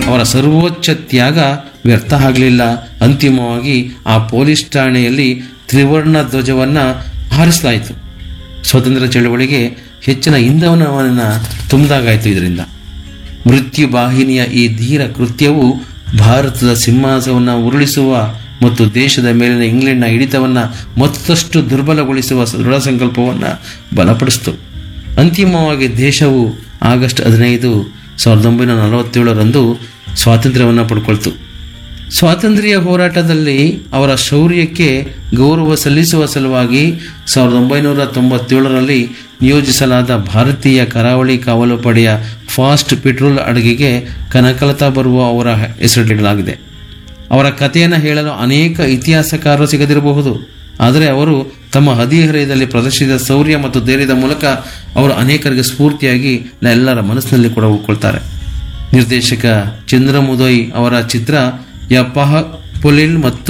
ಅವರ ಸರ್ವೋಚ್ಚ ತ್ಯಾಗ ವ್ಯರ್ಥ ಆಗಲಿಲ್ಲ ಅಂತಿಮವಾಗಿ ಆ ಪೊಲೀಸ್ ಠಾಣೆಯಲ್ಲಿ ತ್ರಿವರ್ಣ ಧ್ವಜವನ್ನು ಹಾರಿಸಲಾಯಿತು ಸ್ವಾತಂತ್ರ್ಯ ಚಳವಳಿಗೆ ಹೆಚ್ಚಿನ ಇಂಧನವನ್ನು ತುಂಬಿದಾಗಾಯಿತು ಇದರಿಂದ ಮೃತ್ಯುವಾಹಿನಿಯ ಈ ಧೀರ ಕೃತ್ಯವು ಭಾರತದ ಸಿಂಹಾಸವನ್ನು ಉರುಳಿಸುವ ಮತ್ತು ದೇಶದ ಮೇಲಿನ ಇಂಗ್ಲೆಂಡ್ನ ಹಿಡಿತವನ್ನು ಮತ್ತಷ್ಟು ದುರ್ಬಲಗೊಳಿಸುವ ದೃಢ ಸಂಕಲ್ಪವನ್ನು ಬಲಪಡಿಸಿತು ಅಂತಿಮವಾಗಿ ದೇಶವು ಆಗಸ್ಟ್ ಹದಿನೈದು ಸಾವಿರದ ಒಂಬೈನೂರ ನಲವತ್ತೇಳರಂದು ಸ್ವಾತಂತ್ರ್ಯವನ್ನು ಪಡ್ಕೊಳ್ತು ಸ್ವಾತಂತ್ರ್ಯ ಹೋರಾಟದಲ್ಲಿ ಅವರ ಶೌರ್ಯಕ್ಕೆ ಗೌರವ ಸಲ್ಲಿಸುವ ಸಲುವಾಗಿ ಸಾವಿರದ ಒಂಬೈನೂರ ತೊಂಬತ್ತೇಳರಲ್ಲಿ ನಿಯೋಜಿಸಲಾದ ಭಾರತೀಯ ಕರಾವಳಿ ಕಾವಲು ಪಡೆಯ ಫಾಸ್ಟ್ ಪೆಟ್ರೋಲ್ ಅಡಗಿಗೆ ಕನಕಲತಾ ಬರುವ ಅವರ ಹೆಸರಿಡಲಾಗಿದೆ ಅವರ ಕಥೆಯನ್ನು ಹೇಳಲು ಅನೇಕ ಇತಿಹಾಸಕಾರರು ಸಿಗದಿರಬಹುದು ಆದರೆ ಅವರು ತಮ್ಮ ಹದಿಹರೆಯದಲ್ಲಿ ಪ್ರದರ್ಶಿಸಿದ ಶೌರ್ಯ ಮತ್ತು ಧೈರ್ಯದ ಮೂಲಕ ಅವರು ಅನೇಕರಿಗೆ ಸ್ಫೂರ್ತಿಯಾಗಿ ಎಲ್ಲರ ಮನಸ್ಸಿನಲ್ಲಿ ಕೂಡ ಉಳ್ಕೊಳ್ತಾರೆ ನಿರ್ದೇಶಕ ಚಂದ್ರಮುದೋಯ್ ಅವರ ಚಿತ್ರ ಯಪಹ ಪೊಲಿಲ್ ಮತ್ತು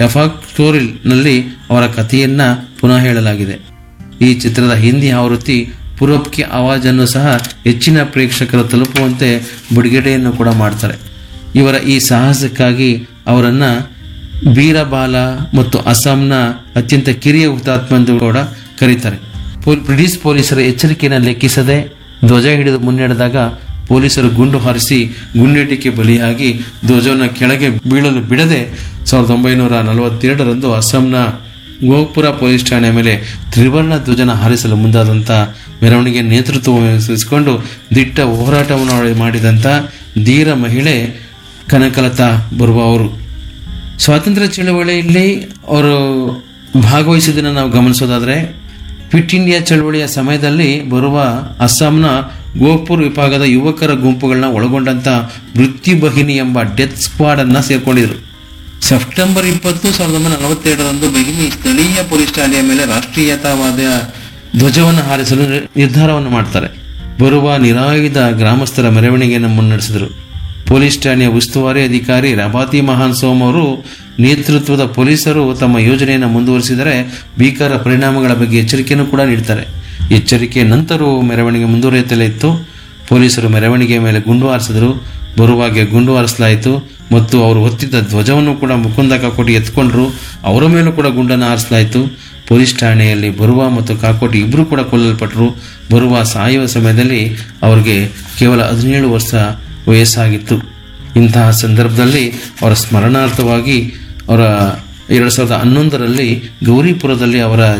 ನಲ್ಲಿ ಅವರ ಕಥೆಯನ್ನ ಪುನಃ ಹೇಳಲಾಗಿದೆ ಈ ಚಿತ್ರದ ಹಿಂದಿ ಆವೃತ್ತಿ ಪೂರ್ವಪ್ ಕಿ ಆವಾಜನ್ನು ಸಹ ಹೆಚ್ಚಿನ ಪ್ರೇಕ್ಷಕರು ತಲುಪುವಂತೆ ಬಿಡುಗಡೆಯನ್ನು ಕೂಡ ಮಾಡ್ತಾರೆ ಇವರ ಈ ಸಾಹಸಕ್ಕಾಗಿ ಅವರನ್ನ ಬೀರಬಾಲ ಮತ್ತು ಅಸ್ಸಾಂನ ಅತ್ಯಂತ ಕಿರಿಯ ಹುತಾತ್ಮ ಎಂದು ಕೂಡ ಕರೀತಾರೆ ಪೊಲ್- ಬ್ರಿಟಿಷ್ ಪೊಲೀಸರ ಎಚ್ಚರಿಕೆಯನ್ನು ಲೆಕ್ಕಿಸದೆ ಧ್ವಜ ಹಿಡಿದು ಮುನ್ನಡೆದಾಗ ಪೊಲೀಸರು ಗುಂಡು ಹಾರಿಸಿ ಗುಂಡೇಟಿಗೆ ಬಲಿಯಾಗಿ ಧ್ವಜವನ್ನು ಕೆಳಗೆ ಬೀಳಲು ಬಿಡದೆ ಸಾವಿರದ ಒಂಬೈನೂರ ನಲವತ್ತೆರಡರಂದು ಅಸ್ಸಾಂನ ಗೋಪುರ ಪೊಲೀಸ್ ಠಾಣೆ ಮೇಲೆ ತ್ರಿವರ್ಣ ಧ್ವಜನ ಹಾರಿಸಲು ಮುಂದಾದಂಥ ಮೆರವಣಿಗೆ ನೇತೃತ್ವ ವಹಿಸಿಕೊಂಡು ದಿಟ್ಟ ಹೋರಾಟವನ್ನು ಮಾಡಿದಂಥ ಧೀರ ಮಹಿಳೆ ಕನಕಲತಾ ಬರುವ ಅವರು ಸ್ವಾತಂತ್ರ್ಯ ಚಳವಳಿಯಲ್ಲಿ ಅವರು ಭಾಗವಹಿಸಿದ್ದನ್ನು ನಾವು ಗಮನಿಸೋದಾದ್ರೆ ಕ್ವಿಟ್ ಇಂಡಿಯಾ ಚಳವಳಿಯ ಸಮಯದಲ್ಲಿ ಬರುವ ಅಸ್ಸಾಂನ ಗೋಪುರ್ ವಿಭಾಗದ ಯುವಕರ ಗುಂಪುಗಳನ್ನ ಒಳಗೊಂಡಂತ ಮೃತ್ಯುಬಹಿನಿ ಎಂಬ ಡೆತ್ ಸ್ಕ್ವಾಡ್ ಅನ್ನ ಸೇರ್ಕೊಂಡಿದ್ರು ಸೆಪ್ಟೆಂಬರ್ ಇಪ್ಪತ್ತು ಸಾವಿರದ ಒಂಬೈನೂರ ನಲವತ್ತೆರಡರಂದು ಬೆಗಿನಿ ಸ್ಥಳೀಯ ಪೊಲೀಸ್ ಠಾಣೆಯ ಮೇಲೆ ರಾಷ್ಟ್ರೀಯತಾವಾದ ಧ್ವಜವನ್ನು ಹಾರಿಸಲು ನಿರ್- ನಿರ್ಧಾರವನ್ನು ಮಾಡ್ತಾರೆ ಬರುವ ನಿರಾಯುಧ ಗ್ರಾಮಸ್ಥರ ಮೆರವಣಿಗೆಯನ್ನು ಮುನ್ನಡೆಸಿದರು ಪೊಲೀಸ್ ಠಾಣೆಯ ಉಸ್ತುವಾರಿ ಅಧಿಕಾರಿ ರಬಾತಿ ಮಹಾನ್ ಸೋಮ್ ಅವರು ನೇತೃತ್ವದ ಪೊಲೀಸರು ತಮ್ಮ ಯೋಜನೆಯನ್ನು ಮುಂದುವರಿಸಿದರೆ ಭೀಕರ ಪರಿಣಾಮಗಳ ಬಗ್ಗೆ ಎಚ್ಚರಿಕೆಯನ್ನು ಕೂಡ ನೀಡ್ತಾರೆ ಎಚ್ಚರಿಕೆ ನಂತರವೂ ಮೆರವಣಿಗೆ ಮುಂದುವರಿಯುತ್ತಲೇ ಇತ್ತು ಪೊಲೀಸರು ಮೆರವಣಿಗೆಯ ಮೇಲೆ ಗುಂಡು ಹಾರಿಸಿದರು ಬರುವಾಗೆ ಗುಂಡು ಹಾರಿಸಲಾಯಿತು ಮತ್ತು ಅವರು ಹೊತ್ತಿದ್ದ ಧ್ವಜವನ್ನು ಕೂಡ ಮುಕುಂದ ಕಾಕೋಟಿ ಎತ್ಕೊಂಡ್ರು ಅವರ ಮೇಲೂ ಕೂಡ ಗುಂಡನ್ನು ಹಾರಿಸಲಾಯಿತು ಪೊಲೀಸ್ ಠಾಣೆಯಲ್ಲಿ ಬರುವ ಮತ್ತು ಕಾಕೋಟಿ ಇಬ್ಬರು ಕೂಡ ಕೊಲ್ಲಲ್ಪಟ್ಟರು ಬರುವ ಸಾಯುವ ಸಮಯದಲ್ಲಿ ಅವರಿಗೆ ಕೇವಲ ಹದಿನೇಳು ವರ್ಷ ವಯಸ್ಸಾಗಿತ್ತು ಇಂತಹ ಸಂದರ್ಭದಲ್ಲಿ ಅವರ ಸ್ಮರಣಾರ್ಥವಾಗಿ ಅವರ ಎರಡು ಸಾವಿರದ ಹನ್ನೊಂದರಲ್ಲಿ ಗೌರಿಪುರದಲ್ಲಿ ಅವರ